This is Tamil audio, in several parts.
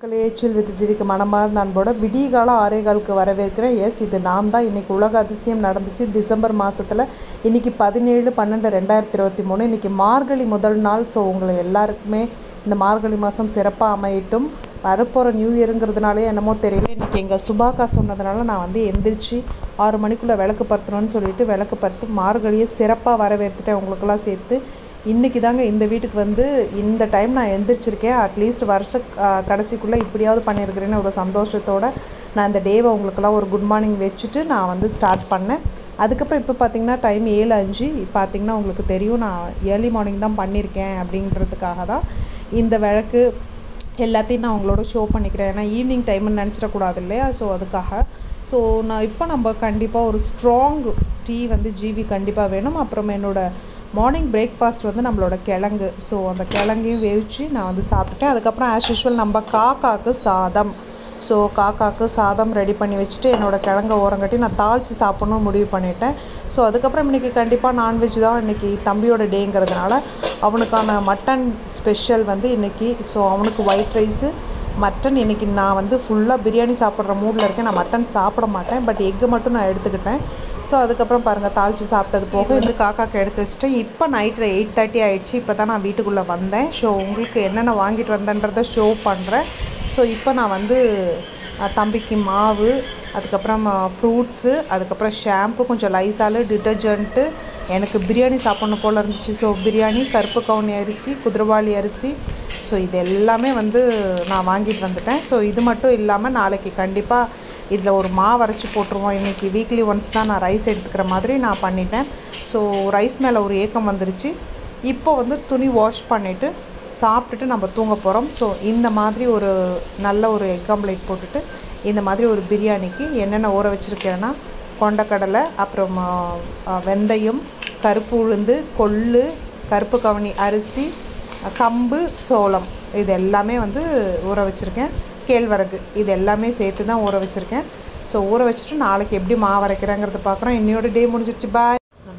மக்களேச்சில் வித் ஜிவிக்கு மனமார்ந்த அன்போட விடியகாலம் ஆரேகாலுக்கு வரவேற்கிறேன் எஸ் இது நான் தான் இன்றைக்கி உலக அதிசயம் நடந்துச்சு டிசம்பர் மாதத்தில் இன்றைக்கி பதினேழு பன்னெண்டு ரெண்டாயிரத்தி இருபத்தி மூணு இன்றைக்கி மார்கழி முதல் நாள் ஸோ உங்களை எல்லாருக்குமே இந்த மார்கழி மாதம் சிறப்பாக அமையட்டும் வரப்போகிற நியூ இயருங்கிறதுனாலே என்னமோ தெரியல இன்றைக்கி எங்கள் சுபாக்கா சொன்னதுனால நான் வந்து எந்திரிச்சு ஆறு மணிக்குள்ளே விளக்கு பருத்தணும்னு சொல்லிட்டு விளக்கு பருத்து மார்கழியை சிறப்பாக வரவேற்றுட்டேன் உங்களுக்கெல்லாம் சேர்த்து இன்றைக்கி தாங்க இந்த வீட்டுக்கு வந்து இந்த டைம் நான் எந்திரிச்சிருக்கேன் அட்லீஸ்ட் வருஷ கடைசிக்குள்ளே இப்படியாவது பண்ணியிருக்கிறேன்னு ஒரு சந்தோஷத்தோடு நான் இந்த டேவை உங்களுக்கெல்லாம் ஒரு குட் மார்னிங் வச்சுட்டு நான் வந்து ஸ்டார்ட் பண்ணேன் அதுக்கப்புறம் இப்போ பார்த்தீங்கன்னா டைம் ஏழு அஞ்சு பார்த்தீங்கன்னா உங்களுக்கு தெரியும் நான் ஏர்லி மார்னிங் தான் பண்ணியிருக்கேன் அப்படின்றதுக்காக தான் இந்த விளக்கு எல்லாத்தையும் நான் உங்களோட ஷோ பண்ணிக்கிறேன் ஏன்னா ஈவினிங் டைம்னு நினச்சிடக்கூடாது இல்லையா ஸோ அதுக்காக ஸோ நான் இப்போ நம்ம கண்டிப்பாக ஒரு ஸ்ட்ராங் டீ வந்து ஜிவி கண்டிப்பாக வேணும் அப்புறம் என்னோடய மார்னிங் பிரேக்ஃபாஸ்ட் வந்து நம்மளோட கிழங்கு ஸோ அந்த கிழங்கையும் வேவிச்சு நான் வந்து சாப்பிட்டுட்டேன் அதுக்கப்புறம் ஆஸ் யூஷுவல் நம்ம காக்காக்கு சாதம் ஸோ காக்காக்கு சாதம் ரெடி பண்ணி வச்சுட்டு என்னோடய கிழங்க ஓரங்கட்டி நான் தாளித்து சாப்பிட்ணுன்னு முடிவு பண்ணிட்டேன் ஸோ அதுக்கப்புறம் இன்றைக்கி கண்டிப்பாக நான்வெஜ் தான் இன்றைக்கி தம்பியோட டேங்கிறதுனால அவனுக்கான மட்டன் ஸ்பெஷல் வந்து இன்றைக்கி ஸோ அவனுக்கு ஒயிட் ரைஸு மட்டன் இன்றைக்கி நான் வந்து ஃபுல்லாக பிரியாணி சாப்பிட்ற மூடில் இருக்கேன் நான் மட்டன் சாப்பிட மாட்டேன் பட் எக்கு மட்டும் நான் எடுத்துக்கிட்டேன் ஸோ அதுக்கப்புறம் பாருங்கள் தாளித்து சாப்பிட்டது போக இந்த காக்காக்கு எடுத்து வச்சுட்டு இப்போ நைட்டில் எயிட் தேர்ட்டி ஆகிடுச்சு இப்போ தான் நான் வீட்டுக்குள்ளே வந்தேன் ஸோ உங்களுக்கு என்னென்ன வாங்கிட்டு வந்தேன்றதை ஷோ பண்ணுறேன் ஸோ இப்போ நான் வந்து தம்பிக்கு மாவு அதுக்கப்புறம் ஃப்ரூட்ஸு அதுக்கப்புறம் ஷாம்பு கொஞ்சம் லைசாலு டிட்டர்ஜென்ட்டு எனக்கு பிரியாணி சாப்பிட்ணும் போல் இருந்துச்சு ஸோ பிரியாணி கருப்பு கவுனி அரிசி குதிரவாளி அரிசி ஸோ இது எல்லாமே வந்து நான் வாங்கிட்டு வந்துட்டேன் ஸோ இது மட்டும் இல்லாமல் நாளைக்கு கண்டிப்பாக இதில் ஒரு மாவு அரைச்சி போட்டுருவோம் இன்றைக்கி வீக்லி ஒன்ஸ் தான் நான் ரைஸ் எடுத்துக்கிற மாதிரி நான் பண்ணிட்டேன் ஸோ ரைஸ் மேலே ஒரு ஏக்கம் வந்துருச்சு இப்போ வந்து துணி வாஷ் பண்ணிவிட்டு சாப்பிட்டுட்டு நம்ம தூங்க போகிறோம் ஸோ இந்த மாதிரி ஒரு நல்ல ஒரு எக் ஆம்லேட் போட்டுட்டு இந்த மாதிரி ஒரு பிரியாணிக்கு என்னென்ன ஊற வச்சுருக்கேன்னா கொண்டக்கடலை அப்புறம் வெந்தயம் கருப்பு உளுந்து கொள்ளு கருப்பு கவனி அரிசி கம்பு சோளம் இது எல்லாமே வந்து ஊற வச்சுருக்கேன் கேழ்வரகு இது எல்லாமே சேர்த்து தான் ஊற வச்சுருக்கேன் ஸோ ஊற வச்சுட்டு நாளைக்கு எப்படி மாவு அரைக்கிறேங்கிறத பார்க்குறோம் இன்னையோட டே முடிஞ்சிருச்சு பாய்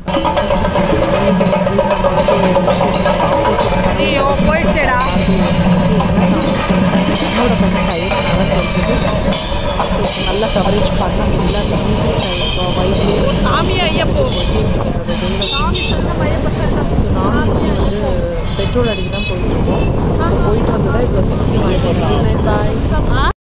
ஐயோ போயிடுச்சேடா என்னோட கொஞ்சம் டயர் நல்லா தெரிஞ்சது ஸோ நல்ல கவரேஜ் பண்ண நல்லா